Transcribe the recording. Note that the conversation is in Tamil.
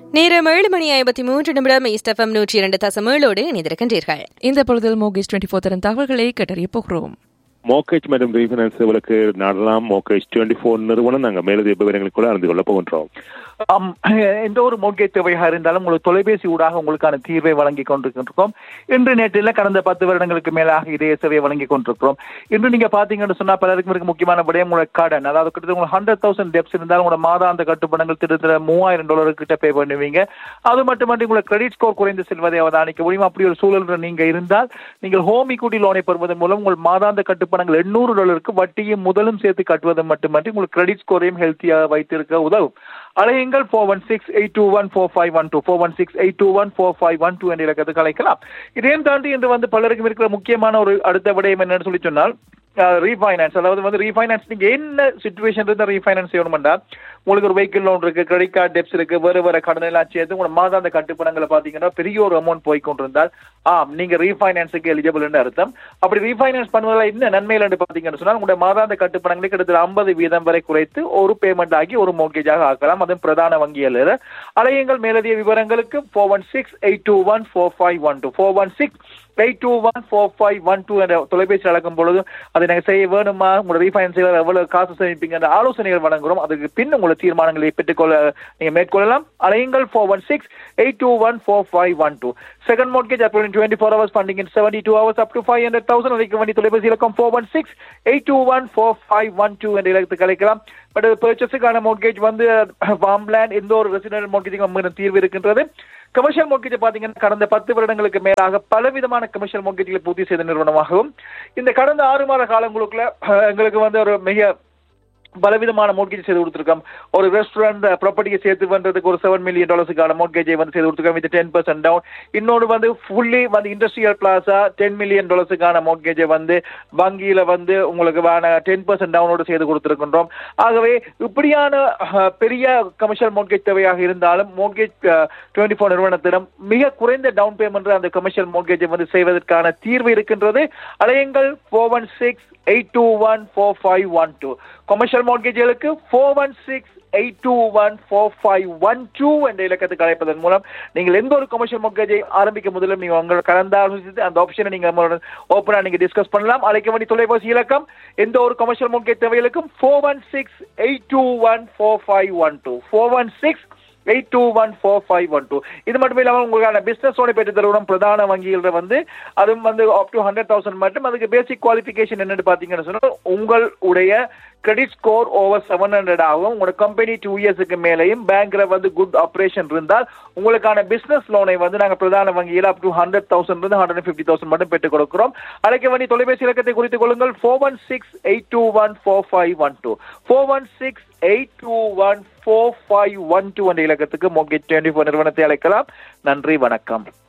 நேரம் ஏழு மணி ஐம்பத்தி மூன்று நிமிடம் ஈஸ்டஃபம் நூற்றி இரண்டு தசம் ஏழோடு இணைந்திருக்கின்றீர்கள் இந்த பொழுதில் மோகேஷ் டுவெண்ட்டி ஃபோர் தரும் தகவல்களை கேட்டறிய போகிறோம் மோகேஜ் மற்றும் ரீஃபைனான்ஸ்களுக்கு நாடலாம் மோகேஜ் டுவெண்ட்டி ஃபோர் நிறுவனம் நாங்கள் மேலதிக விவரங்களுக்குள்ள அறிந்து கொள்ள போகின்றோம் ஆம், எந்த ஒரு மோட்கேஜ் தேவையாக இருந்தாலும் உங்களுக்கு தொலைபேசி ஊடாக உங்களுக்கான தீர்வை வழங்கி கொண்டிருக்கின்றோம் இன்று நேற்றில் கடந்த பத்து வருடங்களுக்கு மேலாக இதே சேவையை வழங்கி கொண்டிருக்கிறோம் இன்று நீங்க பாத்தீங்கன்னு சொன்னா பலருக்கும் இருக்க முக்கியமான விடயம் உங்களோட கடன் அதாவது கிட்டத்தட்ட உங்களுக்கு ஹண்ட்ரட் தௌசண்ட் டெப்ஸ் இருந்தாலும் உங்களோட மாதாந்த கட்டுப்பணங்கள் கிட்டத்தட்ட மூவாயிரம் டாலர் கிட்ட பே பண்ணுவீங்க அது மட்டுமன்றி உங்களுக்கு கிரெடிட் ஸ்கோர் குறைந்து செல்வதை அவதானிக்க முடியும் அப்படி ஒரு சூழல் நீங்க இருந்தால் நீங்கள் ஹோம் equity லோனை பெறுவதன் மூலம் உங்கள் மாதாந்த கட்டுப்பணங்கள் எண்ணூறு டாலருக்கு வட்டியும் முதலும் சேர்த்து கட்டுவது மட்டுமன்றி உங்களுக்கு கிரெடிட் ஸ்கோரையும் ஹெல்த்தியாக வைத்திருக்க உதவும் அலையுங்கள் four one six eight two one four five one two four one six eight two one four five one two என்ற இலக்கத்துக்கு அழைக்கலாம் இதையும் தாண்டி இன்று வந்து பலருக்கும் இருக்கிற முக்கியமான ஒரு அடுத்த விடயம் என்னன்னு சொல்லி சொன்னால் ரீஃபைனான்ஸ் அதாவது வந்து ரீஃபைனான்ஸ் நீங்க என்ன சுச்சுவேஷன் இருந்தா ரீஃபைனான்ஸ் செய்யணும்டா உங்களுக்கு ஒரு வெஹிக்கிள் லோன் இருக்கு கிரெடிட் கார்டு டெப்ஸ் இருக்கு வேறு வேறு கடன் எல்லாம் சேர்த்து உங்களோட மாதாந்த கட்டுப்பணங்களை பாத்தீங்கன்னா பெரிய ஒரு அமௌண்ட் போய் கொண்டிருந்தால் ஆம் நீங்க ரீஃபைனான்ஸுக்கு எலிஜிபிள் அர்த்தம் அப்படி ரீஃபைனான்ஸ் பண்ணுவதில் என்ன நன்மைகள் என்று பாத்தீங்கன்னு சொன்னால் உங்களுடைய மாதாந்த கட்டுப்பணங்களை கிட்டத்தட்ட ஐம்பது வீதம் வரை குறைத்து ஒரு பேமெண்ட் ஆகி ஒரு மோர்கேஜாக ஆக்கலாம் அதுவும் பிரதான வங்கியில் அலையுங்கள் மேலதிக விவரங்களுக்கு four one six eight two one four five one two four one six eight two one four five one two என்ற தொலைபேசி அழைக்கும் பொழுது அதை நாங்கள் செய்ய வேணுமா உங்களோட ரீஃபைனான்ஸ் எவ்வளவு காசு சேமிப்பீங்க என்ற ஆலோசனைகள் வழங்குகிறோம் அதுக்கு பின் உங்களோட தீர்மானங்களை பெற்றுக்கொள்ள நீங்க மேற்கொள்ளலாம் அலையுங்கள் four one six eight two one four five one two second mortgage up twenty four hours funding in seventy two hours up to five hundred thousand அழைக்க வேண்டிய தொலைபேசி இலக்கம் four one six eight two one four five one two என்ற இலக்கத்துக்கு அழைக்கலாம் பட் பர்ச்சேஸுக்கான மோட்கேஜ் வந்து வாம்லேண்ட் எந்த ஒரு ரெசிடென்ட் மோட்கேஜுக்கும் தீர்வு இருக்கின்றது கமர்ஷியல் மோட்கேஜ் பாத்தீங்கன்னா கடந்த பத்து வருடங்களுக்கு மேலாக பலவிதமான கமர்ஷியல் மோட்கேஜ்களை பூர்த்தி செய்த நிறுவனமாகவும் இந்த கடந்த ஆறு மாத காலங்களுக்குள்ள அஹ், எங்களுக்கு வந்து ஒரு மிக பலவிதமான மோட்கேஜ் செய்து கொடுத்துருக்கோம் ஒரு ரெஸ்டாரண்ட் ப்ராப்பர்ட்டியை சேர்த்து பண்றதுக்கு ஒரு செவன் மில்லியன் டாலர்ஸுக்கான மோட்கேஜை வந்து செய்து கொடுத்துருக்கோம் வித் டென் பர்சன்ட் டவுன் இன்னொன்று வந்து ஃபுல்லி வந்து இண்டஸ்ட்ரியல் பிளாஸா டென் மில்லியன் டாலர்ஸுக்கான மோட்கேஜை வந்து வங்கியில வந்து உங்களுக்கு டென் பர்சன்ட் டவுனோடு செய்து கொடுத்துருக்கின்றோம் ஆகவே இப்படியான அஹ், பெரிய கமர்ஷியல் மோட்கேஜ் தேவையாக இருந்தாலும் மோட்கேஜ் டுவெண்ட்டி ஃபோர் நிறுவனத்திடம் மிக குறைந்த டவுன் பேமெண்ட் அந்த கமர்ஷியல் மோட்கேஜை வந்து செய்வதற்கான தீர்வு இருக்கின்றது அலையுங்கள் four one six eight two one four five one two commercial மார்க்கேஜ்களுக்கு four one six eight two one four five one two என்ற இலக்கத்துக்கு அழைப்பதன் மூலம் நீங்கள் எந்த ஒரு கொமர்ஷியல் மார்க்கேஜை ஆரம்பிக்க முதல்ல நீங்கள் உங்கள் கலந்து ஆலோசித்து அந்த ஆப்ஷனை நீங்கள் ஓப்பனாக நீங்கள் டிஸ்கஸ் பண்ணலாம் அழைக்க வேண்டிய தொலைபேசி இலக்கம் எந்த ஒரு கொமர்ஷியல் மார்க்கெட் தேவைகளுக்கும் four one six eight two one four five one two four one six eight two one four five one two இது மட்டும் இல்லாமல் உங்களுக்கான பிசினஸ் லோனை பெற்று தருவதும் பிரதான வங்கிகளில் வந்து அதுவும் வந்து அப் டு ஹண்ட்ரட் தௌசண்ட் மட்டும் அதுக்கு பேசிக் குவாலிஃபிகேஷன் என்னன்னு பார்த்தீங்கன்னு சொன்னால் உங்களுடைய credit score over seven hundred ஆகும் உங்களோட கம்பெனி டூ இயர்ஸுக்கு மேலேயும் பேங்க்ல வந்து குட் ஆப்ரேஷன் இருந்தால் உங்களுக்கான பிசினஸ் லோனை வந்து நாங்கள் பிரதான வங்கியில் அப் டு ஹண்ட்ரட் தௌசண்ட் இருந்து ஹண்ட்ரட் ஃபிஃப்டி தௌசண்ட் மட்டும் பெற்றுக் கொடுக்கிறோம் அழைக்க வேண்டிய தொலைபேசி இலக்கத்தை குறித்துக் கொள்ளுங்கள் four one six eight two one four five one two four one six eight two one four five one two என்ற இலக்கத்துக்கு மோகேஜ் டுவெண்ட்டி ஃபோர் நிறுவனத்தை அழைக்கலாம் நன்றி வணக்கம்